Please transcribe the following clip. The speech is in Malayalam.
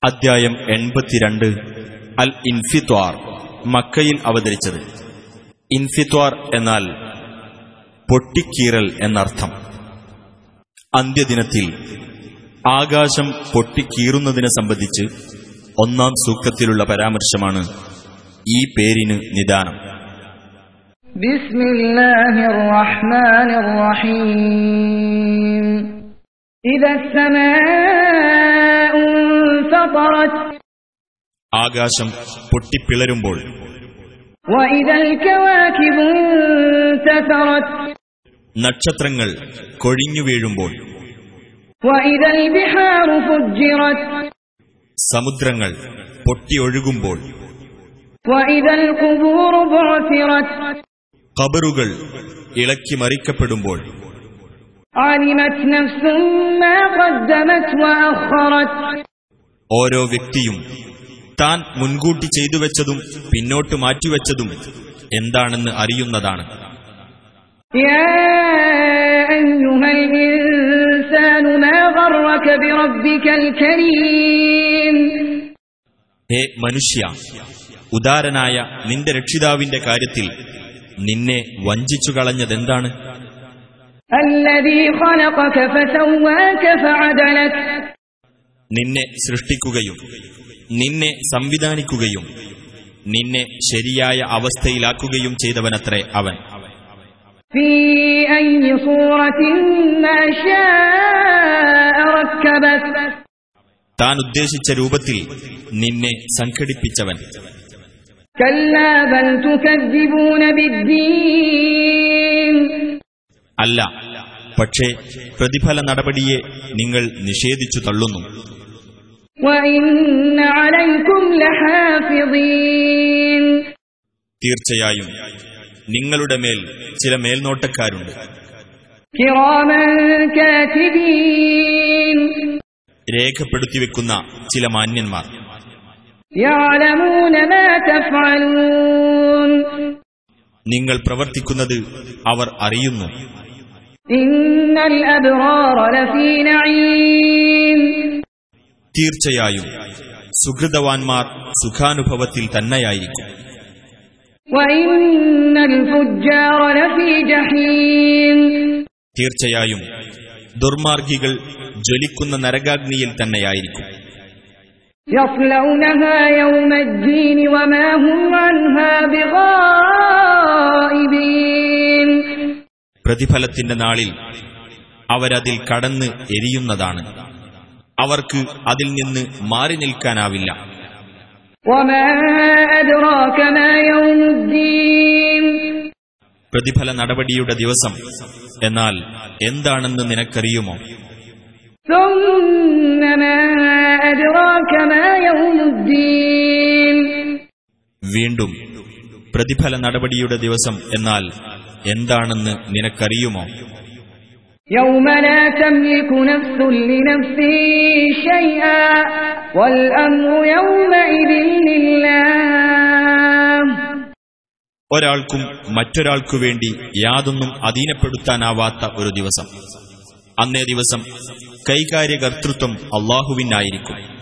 അദ്ധ്യായം എൺപത്തിരണ്ട് അൽ ഇൻഫിത്വാർ മക്കയിൽ അവതരിച്ചത് ഇൻഫിത്വാർ എന്നാൽ പൊട്ടിക്കീറൽ എന്നർത്ഥം അന്ത്യദിനത്തിൽ ആകാശം പൊട്ടിക്കീറുന്നതിനെ സംബന്ധിച്ച് ഒന്നാം സൂക്തത്തിലുള്ള പരാമർശമാണ് ഈ പേരിന് നിദാനം بسم الله الرحمن الرحيم إذا السماء انفطرت ആകാശം പൊട്ടിപ്പിളരുമ്പോൾ وإذا الكواكب انتثرت നക്ഷത്രങ്ങൾ കൊഴിഞ്ഞു വീഴുമ്പോൾ وإذا البحار فجرت സമുദ്രങ്ങൾ പൊട്ടിയൊഴുകുമ്പോൾ وإذا القبور بعثرت കബറുകൾ ഇളക്കി മറിക്കപ്പെടുമ്പോൾ علمت نفس ما قدمت وأخرت ഓരോ വ്യക്തിയും താൻ മുൻകൂട്ടി ചെയ്തു വെച്ചതും പിന്നോട്ട് മാറ്റിവെച്ചതും എന്താണെന്ന് അറിയുന്നതാണ് يا أيها الإنسان ما غرك بربك الكريم ഹേ മനുഷ്യ ഉദാരനായ നിന്റെ രക്ഷിതാവിന്റെ കാര്യത്തിൽ നിന്നെ വഞ്ചിച്ചു കളഞ്ഞതെന്താണ് الذي خلقك فسواك فعدلك നിന്നെ സൃഷ്ടിക്കുകയും നിന്നെ സംവിധാനിക്കുകയും നിന്നെ ശരിയായ അവസ്ഥയിലാക്കുകയും ചെയ്തവനത്രേ അവൻ في أي صورة ما شاء ركبك താൻ ഉദ്ദേശിച്ച രൂപത്തിൽ നിന്നെ സംഘടിപ്പിച്ചവൻ كلا بل تكذبون بالدين അല്ല പക്ഷേ പ്രതിഫല നടപടിയെ നിങ്ങൾ നിഷേധിച്ചു തള്ളുന്നു وإن عليكم لحافظين തീർച്ചയായും നിങ്ങളുടെ മേൽ ചില മേൽനോട്ടക്കാരുണ്ട് كراما كاتبين രേഖപ്പെടുത്തിവെക്കുന്ന ചില മാന്യന്മാർ يعلمون ما تفعلون നിങ്ങൾ പ്രവർത്തിക്കുന്നത് അവർ അറിയുന്നു إن الأبرار لفي نعيم തീർച്ചയായും സുഹൃതവാൻമാർ സുഖാനുഭവത്തിൽ തന്നെയായിരിക്കും وإن الفجار لفي جحيم തീർച്ചയായും ദുർമാർഗികൾ ജ്വലിക്കുന്ന നരകാഗ്നിയിൽ തന്നെയായിരിക്കും يصلونها يوم الدين وما هم عنها بغائبين പ്രതിഫലത്തിന്റെ നാളിൽ അവരതിൽ കടന്ന് എരിയുന്നതാണ് അവർക്ക് അതിൽ നിന്ന് മാറി നിൽക്കാനാവില്ല وما أدراك ما يوم الدين പ്രതിഫല നടപടിയുടെ ദിവസം എന്നാൽ എന്താണെന്ന് നിനക്കറിയുമോ ثم ما أدراك ما يوم الدين വീണ്ടും പ്രതിഫല നടപടിയുടെ ദിവസം എന്നാൽ എന്താണെന്ന് നിനക്കറിയുമോ يوم لا تملك نفس لنفس شيئا والأمر يومئذ لله ഒരാൾക്കും മറ്റൊരാൾക്കു വേണ്ടി യാതൊന്നും അധീനപ്പെടുത്താനാവാത്ത ഒരു ദിവസം അന്നേ ദിവസം കൈകാര്യകർത്തൃത്വം അള്ളാഹുവിനായിരിക്കും